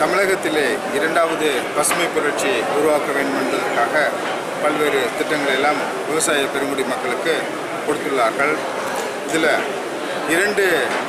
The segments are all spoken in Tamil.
தமிழகத்திலே இரண்டாவது பசுமை புரட்சி உருவாக்க வேண்டும் என்பதற்காக பல்வேறு திட்டங்களை எல்லாம் விவசாய பெருங்குடி மக்களுக்கு கொடுத்துள்ளார்கள் இதில் இரண்டு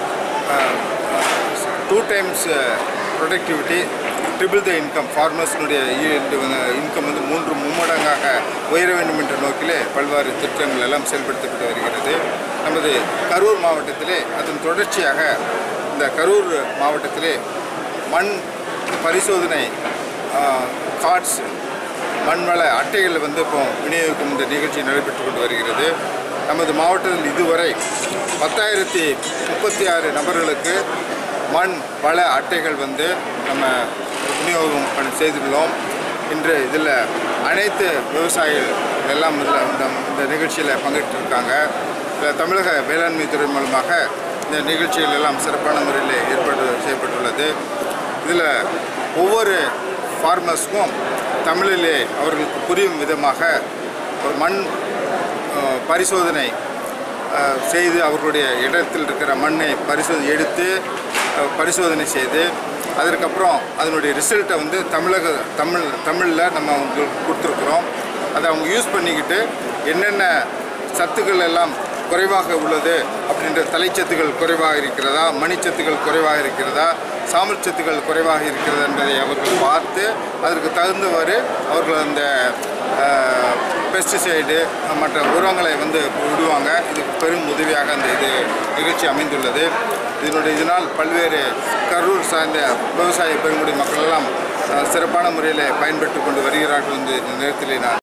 two times productivity triple the income ஃபார்மர்ஸினுடைய இன்கம் வந்து மூன்று மும்மடங்காக உயர வேண்டும் என்ற நோக்கிலே பல்வேறு திட்டங்கள் எல்லாம் செயல்படுத்தப்பட்டு வருகிறது நமது கரூர் மாவட்டத்திலே அதன் தொடர்ச்சியாக இந்த கரூர் மாவட்டத்திலே மண் பரிசோதனை கார்ட்ஸ் மண்வள அட்டைகள் வந்து இப்போ விநியோகிக்கும் இந்த நிகழ்ச்சி நடைபெற்று கொண்டு வருகிறது நமது மாவட்டத்தில் இதுவரை பத்தாயிரத்தி முப்பத்தி ஆறு நபர்களுக்கு மண் வள அட்டைகள் வந்து நம்ம விநியோகம் பண்ணி செய்துள்ளோம் இன்று இதில் அனைத்து விவசாயிகள் எல்லாம் இதில் இந்த இந்த நிகழ்ச்சியில் பங்கேற்றிருக்காங்க இதில் தமிழக வேளாண்மை துறை மூலமாக இந்த நிகழ்ச்சிகள் எல்லாம் சிறப்பான முறையில் ஏற்பாடு செய்யப்பட்டுள்ளது இதில் ஒவ்வொரு ஃபார்மர்ஸ்க்கும் தமிழிலே அவர்களுக்கு புரியும் விதமாக ஒரு மண் அஹ், பரிசோதனை அஹ், செய்து அவர்களுடைய இடத்தில் இருக்கிற மண்ணை பரிசோதனை எடுத்து அஹ், பரிசோதனை செய்து அதற்கப்புறம் அதனுடைய ரிசல்ட்டை வந்து தமிழக தமிழ் தமிழில் நம்ம அவங்களுக்கு கொடுத்துருக்குறோம் அதை அவங்க யூஸ் பண்ணிக்கிட்டு என்னென்ன சத்துக்கள் எல்லாம் குறைவாக உள்ளது அப்படின்ற தலைச்சத்துக்கள் குறைவாக இருக்கிறதா மணிச்சத்துக்கள் குறைவாக இருக்கிறதா சாம்பல் சத்துக்கள் குறைவாக இருக்கிறதா என்பதை அவர்கள் பார்த்து அதற்கு தகுந்தவாறு அவர்கள் அந்த பெஸ்டிசைடு மற்ற உரங்களை வந்து விடுவாங்க இதுக்கு பெரும் உதவியாக அந்த இது நிகழ்ச்சி அமைந்துள்ளது இதனுடைய இதனால் பல்வேறு கரூர் சார்ந்த விவசாய பெருங்குடி மக்கள் எல்லாம் அஹ், சிறப்பான முறையில் பயன்பெற்று கொண்டு வருகிறார்கள் என்று இந்த நேரத்தில் நான்